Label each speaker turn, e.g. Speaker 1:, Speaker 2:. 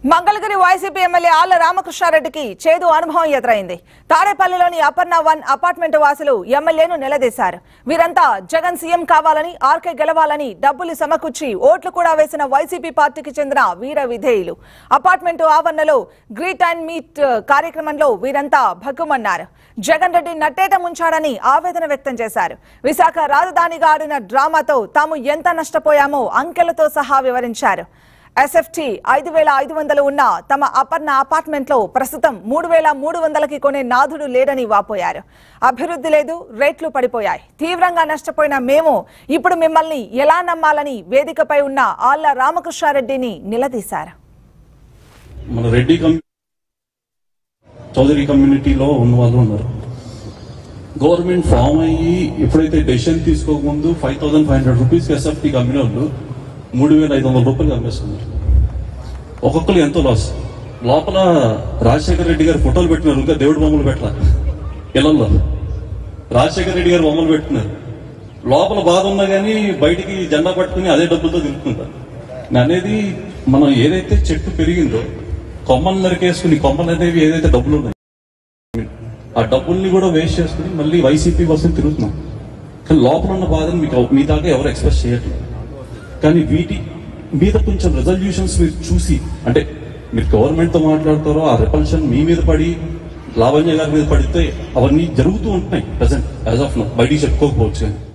Speaker 1: Mangalagiri YCP MLA Alla రామకృష్ణారెడ్డికి చేదు అనుభవం ఎదురైంది తాడేపల్లిలోని అపర్ణ వన్ అపార్ట్మెంట్ వాసులు ఎమ్మెల్యేను నిలదీశారు వీరంతా జగన్ సీఎం కావాలని ఆర్కే గెలవాలని డబ్బులు సమకూర్చి ఓట్లు కూడా వేసిన వైసీపీ పార్టీకి చెందిన వీర విధేయులు అపార్ట్మెంట్ ఆవరణలో గ్రీట్ అండ్ మీట్ కార్యక్రమంలో వీరంతా భగ్గుమన్నారు జగన్ రెడ్డి నట్టేట ముంచాడని ఆవేదన వ్యక్తం చేశారు విశాఖ రాజధానిగా ఆడిన డ్రామాతో తాము ఎంత నష్టపోయామో అంకెలతో సహా వివరించారు ఎస్ఎఫ్టీ ఐదు వేల ఐదు వందలు ఉన్న తమ అపర్ణ అపార్ట్మెంట్ లో ప్రస్తుతం మూడు వేల మూడు వందలకి కొనే నాథుడు లేడని వాపోయారు అభివృద్ధి లేదు రేట్లు పడిపోయాయి తీవ్రంగా నష్టపోయిన మేము ఇప్పుడు మిమ్మల్ని ఎలా నమ్మాలని వేదికపై ఉన్న ఆళ్ల రామకృష్ణారెడ్డిని నిలదీశారు
Speaker 2: మన రెడ్డి కమ్యూ చౌదరి కమ్యూనిటీలో ఉన్న వాళ్ళు ఉన్నారు గవర్నమెంట్ ఫామ్ అయ్యి ఎప్పుడైతే డెసిషన్ తీసుకోకముందు five thousand five hundred rupees SFT company వాళ్ళు మూడు వేల ఐదు వందల రూపాయలు అమ్మేస్తున్నారు ఒక్కొక్కరు ఎంతో లాస్ లోపల రాజశేఖర రెడ్డి గారు ఫోటోలు పెట్టినారు ఇంకా దేవుడి బొమ్మలు పెట్టలా ఇళ్లలో రాజశేఖర రెడ్డి గారు బొమ్మలు పెట్టినారు లోపల బాధ ఉన్నా కానీ బయటికి జెండా పట్టుకుని అదే డబ్బులతో తిరుగుతుంటారు నేను అనేది మనం ఏదైతే చెట్టు పెరిగిందో కొమ్మలు నరికేసుకుని కొమ్మలు అనేవి ఏదైతే డబ్బులు ఉన్నాయి ఆ డబ్బుల్ని కూడా వేస్ట్ చేసుకుని మళ్ళీ వైసీపీ కోసం తిరుగుతున్నాం కానీ లోపల ఉన్న బాధను మీకు మీ దాకా ఎవరు ఎక్స్ప్రెస్ చేయట్లేదు కానీ వీటి మీద కొంచెం రెజల్యూషన్స్ మీరు చూసి అంటే మీరు గవర్నమెంట్ తో మాట్లాడతారో ఆ రిపల్షన్ మీ మీద పడి లావణ్య గారి మీద పడితే అవన్నీ జరుగుతూ ఉంటున్నాయి ప్రజెంట్ యాజ్ ఆఫ్ నో బయటికి చెప్పుకోకపోవచ్చు కానీ